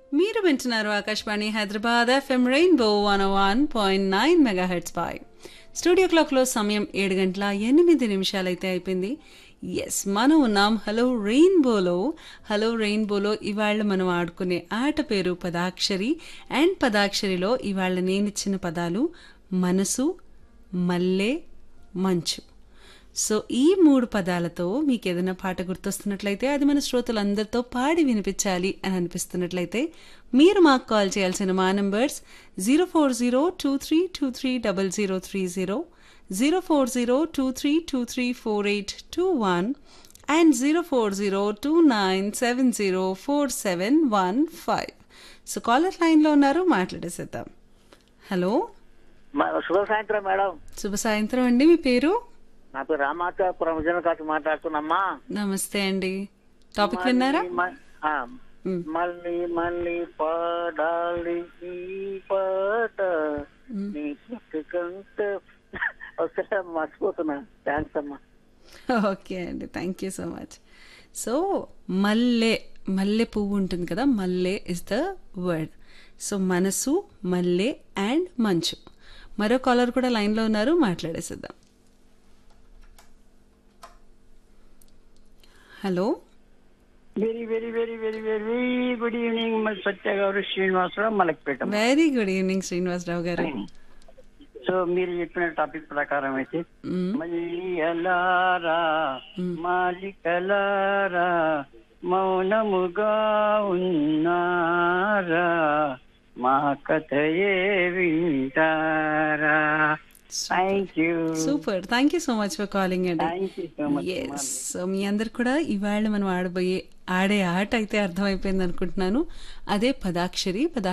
మీరు వింటున్నారు Akashvani Hyderabad FM Rainbow one one point nine megahertz పై స్టూడియో క్లాక్లో సమయం ఏడు గంటల ఎనిమిది నిమిషాలైతే అయిపోయింది ఎస్ మనం ఉన్నాం హలో రెయిన్బోలో హలో రెయిన్బోలో ఇవాళ మనం ఆడుకునే ఆట పేరు పదాక్షరి అండ్ పదాక్షరిలో ఇవాళ నేనిచ్చిన పదాలు మనసు మల్లె మంచు సో ఈ మూడు పదాలతో మీకు ఏదైనా పాట గుర్తొస్తున్నట్లయితే అది మన శ్రోతలందరితో పాడి వినిపించాలి అని అనిపిస్తున్నట్లయితే మీరు మాకు కాల్ చేయాల్సిన మా numbers zero four zero two three two three double zero three zero zero four zero two three two three four eight two one and zero four zero two nine seven zero four seven one five so caller లైన్లో ఉన్నారు మాట్లాడేసేద్దాం hello మ- శుభ సాయంత్రం madam శుభ సాయంత్రం అండి మీ పేరు నా పేరు రామాచాపురం విజయనగరం మాట్లాడుతున్నామ్మా నమస్తే అండి టాపిక్ విన్నారా మళ్ళీ మ- ఆ, మ్. మళ్ళీ మళ్ళీ పాడాలి ఈ పాట నీ పుట్టుకంటే వస్తే మర్చిపోతున్నా థ్యాంక్స్ అమ్మా ఓకే అండి thank you so much so మల్లె మల్లె పువ్వు ఉంటుంది కదా మల్లె ఇస్ ద వర్డ్ సో మనసు మల్లె అండ్ మంచు మరో కాలర్ కూడా లైన్లో ఉన్నారు మాట్లాడేసిద్దాం hello very very very very very good evening మరి Satya garu Srinivasarao Malakpet very good evening Srinivasarao garu so మీరు చెప్పిన టాపిక్ ప్రకారం అయితే మ్, మల్లికలారా మాలికలారా మౌనముగా ఉన్నారా మా కథయే వింటారా thank you super thank you so much for calling అండి thank you so much yes so మీ అందరు కూడా ఇవాళ మనం ఆడబోయే ఆడే ఆట అయితే అర్థమైపోయింది అనుకుంటున్నాను అదే పదాక్షరి పదా